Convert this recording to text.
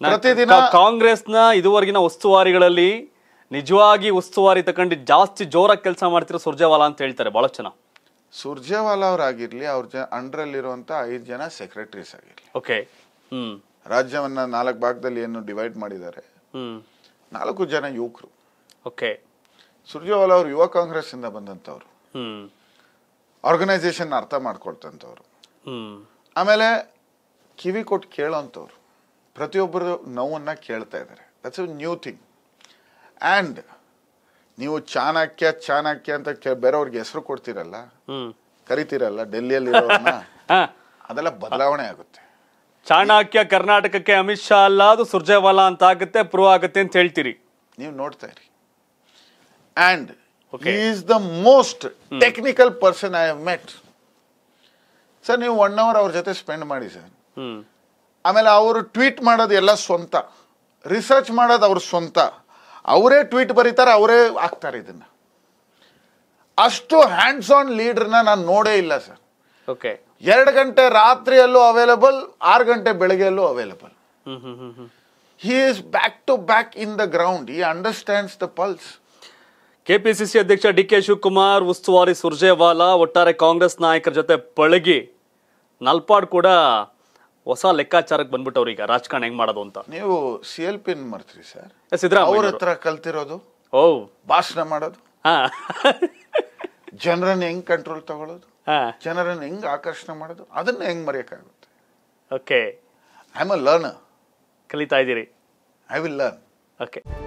ನಾ- ಪ್ರತಿದಿನ ಕಾ- ಕಾಂಗ್ರೆಸ್ನ ಇದುವರೆಗಿನ ಉಸ್ತುವಾರಿಗಳಲ್ಲಿ ನಿಜವಾಗಿ ಉಸ್ತುವಾರಿ ತಗೊಂಡು ಜಾಸ್ತಿ ಜೋರಾಗಿ ಕೆಲಸ ಮಾಡ್ತಿರೋ ಸುರ್ಜೇವಾಲಾ ಅಂತ ಹೇಳ್ತಾರೆ ಬಹಳಷ್ಟು ಜನ ಸುರ್ಜೇವಾಲಾ ಅವರಾಗಿರ್ಲಿ ಅವ್ರ ಜ ಅಂಡರಲ್ಲಿರುವಂತ ಐದು ಜನ ಸೆಕ್ರೆಟರೀಸ್ ಆಗಿರ್ಲಿ ಓಕೆ ಹ್ಮ್ ರಾಜ್ಯವನ್ನ ನಾಲ್ಕು ಭಾಗದಲ್ಲಿ ಏನು ಡಿವೈಡ್ ಮಾಡಿದ್ದಾರೆ ಹ್ಮ್ ನಾಲ್ಕು ಜನ ಯುವಕರು ಓಕೆ ಸುರ್ಜೇವಾಲಾ ಅವರು ಯುವ ಕಾಂಗ್ರೆಸ್ ಇಂದ ಬಂದಂತವ್ರು ಹ್ಮ್ ಆರ್ಗನೈಸೇಷನ್ ಅರ್ಥ ಮಾಡ್ಕೊಳ್ತಂತವ್ರು ಹ್ಮ್ ಆಮೇಲೆ ಕಿವಿ ಕೊಟ್ಟು ಕೇಳೋಂಥವ್ರು ಪ್ರತಿಯೊಬ್ಬರು ನೋವನ್ನ ಕೇಳ್ತಾ ಇದ್ದಾರೆ that's a new thing and ನೀವು ಚಾಣಕ್ಯ ಚಾಣಕ್ಯ ಅಂತ ಕೇ ಬೇರೆಯವ್ರಿಗೆ ಹೆಸರು ಕೊಡ್ತೀರಲ್ಲ ಹ್ಮ್ ಕರಿತೀರಲ್ಲ ಡೆಲ್ಲಿಯಲ್ಲಿ ಹಾ ಅದೆಲ್ಲ ಬದಲಾವಣೆ ಆಗುತ್ತೆ ಚಾಣಕ್ಯ ಕರ್ನಾಟಕಕ್ಕೆ ಅಮಿತ್ ಶಾ ಅಲ್ಲ ಅದು ಸುರ್ಜೇವಾಲಾ ಅಂತ ಆಗುತ್ತೆ ಪ್ರೂವ್ ಆಗುತ್ತೆ ಅಂತ ಹೇಳ್ತೀರಿ ನೀವು ನೋಡ್ತಾ ಇರಿ and Okay. Is the most technical person I have met sir ನೀವು ಒನ್ ಅವರ್ ಅವ್ರ ಜೊತೆ ಸ್ಪೆಂಡ್ ಮಾಡಿ ಸರ್ ಹ್ಮ್ ಆಮೇಲೆ ಅವರು ಟ್ವೀಟ್ ಮಾಡೋದು ಎಲ್ಲ ಸ್ವಂತ ರಿಸರ್ಚ್ ಮಾಡೋದು ಅವ್ರ ಸ್ವಂತ ಅವರೇ ಟ್ವೀಟ್ ಬರೀತಾರೆ ಅವರೇ ಹಾಕ್ತಾರೆ ಇದನ್ನ ಅಷ್ಟು ಹ್ಯಾಂಡ್ಸ್ ಆನ್ ಲೀಡರ್ನ ನಾನು ನೋಡೇ ಇಲ್ಲ ಸರ್ ಓಕೆ ಎರಡು ಗಂಟೆ ರಾತ್ರಿಯಲ್ಲೂ ಅವೈಲಬಲ್ ಆರು ಗಂಟೆ ಬೆಳಗ್ಗೆಯಲ್ಲೂ available hmm hmm hmm hmm he is back to back in the ground he understands the pulse KPCC ಅಧ್ಯಕ್ಷ ಡಿ ಕೆ ಶಿವಕುಮಾರ್ ಉಸ್ತುವಾರಿ ಸುರ್ಜೇವಾಲಾ ಒಟ್ಟಾರೆ ಕಾಂಗ್ರೆಸ್ ನಾಯಕರ ಜೊತೆ ಪಳಗಿ ನಲ್ಪಾಡ್ ಕೂಡ ಹೊಸ ಲೆಕ್ಕಾಚಾರಕ್ಕೆ ಬಂದ್ಬಿಟ್ಟವ್ರು ಈಗ ರಾಜಕಾರಣ ಹೆಂಗ್ ಮಾಡೋದು ಅಂತ ನೀವು ಸಿ ಎಲ್ ಪಿನ್ ಮರ್ತೀರಿ ಸರ್ ಅವ್ರ ಸಿದ್ದರಾಮಯ್ಯ ಹತ್ರ ಕಲ್ತಿರೋದು ಓ ಭಾಷಣ ಮಾಡೋದು ಹಾ ಜನರನ್ನ ಹೆಂಗ್ ಕಂಟ್ರೋಲ್ ತಗೊಳ್ಳೋದು ಹಾ ಜನರನ್ನ ಹೆಂಗ್ ಆಕರ್ಷಣೆ ಮಾಡೋದು ಅದನ್ನ ಹೆಂಗ್ ಮರೆಯಕ್ಕಾಗುತ್ತೆ okay I am a learner ಕಲಿತಾ ಇದ್ದೀರಿ ಐ ವಿಲ್ ಲರ್ನ್ ಓಕೆ